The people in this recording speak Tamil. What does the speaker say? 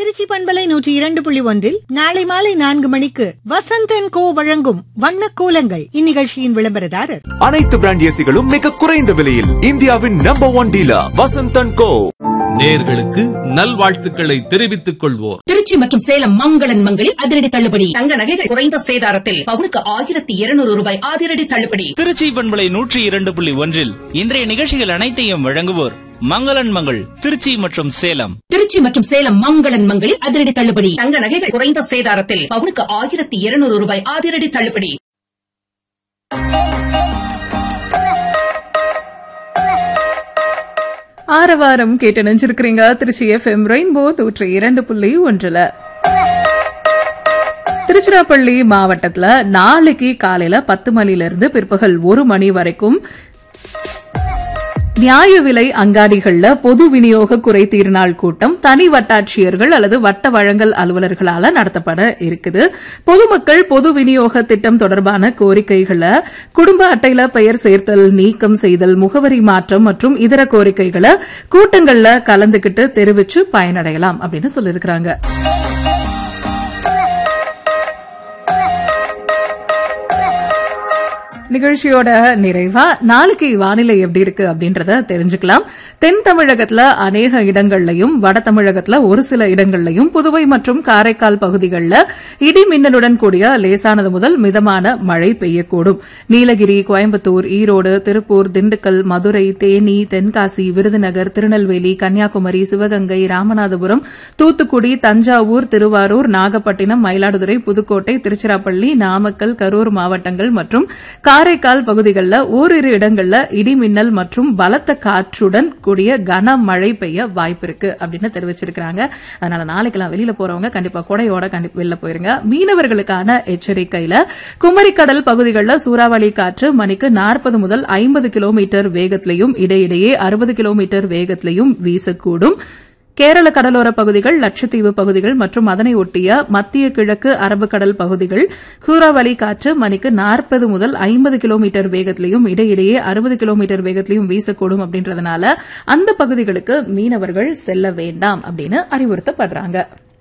திருச்சி பண்பலை நூற்றி இரண்டு புள்ளி ஒன்றில் நாளை மாலை நான்கு மணிக்கு வசந்தன் கோ வழங்கும் வண்ண கோலங்கள் இந்நிகழ்ச்சியின் விளம்பரதாரர் அனைத்து பிராண்ட் ஏசிகளும் மிக குறைந்த விலையில் இந்தியாவின் number one dealer Vasanthan co நேர்களுக்கு நல்வாழ்த்துக்களை தெரிவித்துக் கொள்வோர் திருச்சி மற்றும் சேலம் மங்களன் மங்களில் அதிரடி தள்ளுபடி தங்க நகைகள் குறைந்த சேதாரத்தில் பவுனுக்கு ஆயிரத்தி இருநூறு ரூபாய் அதிரடி தள்ளுபடி திருச்சி பண்பலை நூற்றி இரண்டு புள்ளி ஒன்றில் இன்றைய நிகழ்ச்சிகள் அனைத்தையும் வழங்குவோர் மங்களன் மங்கள் திருச்சி மற்றும் சேலம் திருச்சி மற்றும் சேலம் மங்களன் மங்களில் அதிரடி தள்ளுபடி தங்க நகைகள் குறைந்த சேதாரத்தில் பவுனுக்கு ஆயிரத்தி இருநூறு ரூபாய் அதிரடி தள்ளுபடி ஆரவாரம் கேட்டு நினைச்சிருக்கிறீங்க திருச்சி எஃப்எம் ரெயின்போ நூற்றி இரண்டு புள்ளி ஒன்றுல திருச்சிராப்பள்ளி மாவட்டத்துல நாளைக்கு காலையில பத்து மணில இருந்து பிற்பகல் ஒரு மணி வரைக்கும் நியாய விலை அங்காடிகள்ல பொது விநியோக குறைதீர் நாள் கூட்டம் தனி வட்டாட்சியர்கள் அல்லது வட்ட வழங்கல் அலுவலர்களால நடத்தப்பட இருக்குது பொதுமக்கள் பொது விநியோக திட்டம் தொடர்பான கோரிக்கைகளை குடும்ப அட்டையில பெயர் சேர்த்தல் நீக்கம் செய்தல் முகவரி மாற்றம் மற்றும் இதர கோரிக்கைகளை கூட்டங்கள்ல கலந்துகிட்டு தெரிவிச்சு பயனடையலாம் அப்படின்னு சொல்லியிருக்கிறாங்க நிகழ்ச்சியோட நிறைவா நாளைக்கு வானிலை எப்படி இருக்கு அப்படின்றத தெரிஞ்சுக்கலாம் தென் தமிழகத்துல அநேக இடங்கள்லயும் வட தமிழகத்துல ஒரு சில இடங்கள்லயும் புதுவை மற்றும் காரைக்கால் பகுதிகளில் இடி மின்னலுடன் கூடிய லேசானது முதல் மிதமான மழை பெய்யக்கூடும் நீலகிரி கோயம்புத்தூர் ஈரோடு திருப்பூர் திண்டுக்கல் மதுரை தேனி தென்காசி விருதுநகர் திருநெல்வேலி கன்னியாகுமரி சிவகங்கை ராமநாதபுரம் தூத்துக்குடி தஞ்சாவூர் திருவாரூர் நாகப்பட்டினம் மயிலாடுதுறை புதுக்கோட்டை திருச்சிராப்பள்ளி நாமக்கல் கரூர் மாவட்டங்கள் மற்றும் காரைக்கால் பகுதிகளில் ஓரிரு இடங்கள்ல இடி மின்னல் மற்றும் பலத்த காற்றுடன் கூடிய கனமழை பெய்ய வாய்ப்பு இருக்கு அப்படின்னு தெரிவிச்சிருக்காங்க அதனால நாளைக்கெல்லாம் வெளியில போறவங்க கண்டிப்பா கொடையோட கண்டிப்பா வெளில போயிருங்க மீனவர்களுக்கான எச்சரிக்கையில குமரிக்கடல் பகுதிகளில் சூறாவளி காற்று மணிக்கு நாற்பது முதல் ஐம்பது கிலோமீட்டர் வேகத்திலையும் இடையிடையே அறுபது கிலோமீட்டர் வேகத்திலையும் வீசக்கூடும் கேரள கடலோர பகுதிகள் லட்சத்தீவு பகுதிகள் மற்றும் அதனை ஒட்டிய மத்திய கிழக்கு அரபுக்கடல் பகுதிகள் சூறாவளி காற்று மணிக்கு நாற்பது முதல் ஐம்பது கிலோமீட்டர் வேகத்திலையும் இடையிடையே அறுபது கிலோமீட்டர் வேகத்திலையும் வீசக்கூடும் அப்படின்றதுனால அந்த பகுதிகளுக்கு மீனவர்கள் செல்ல வேண்டாம் அப்படின்னு அறிவுறுத்தப்படுறாங்க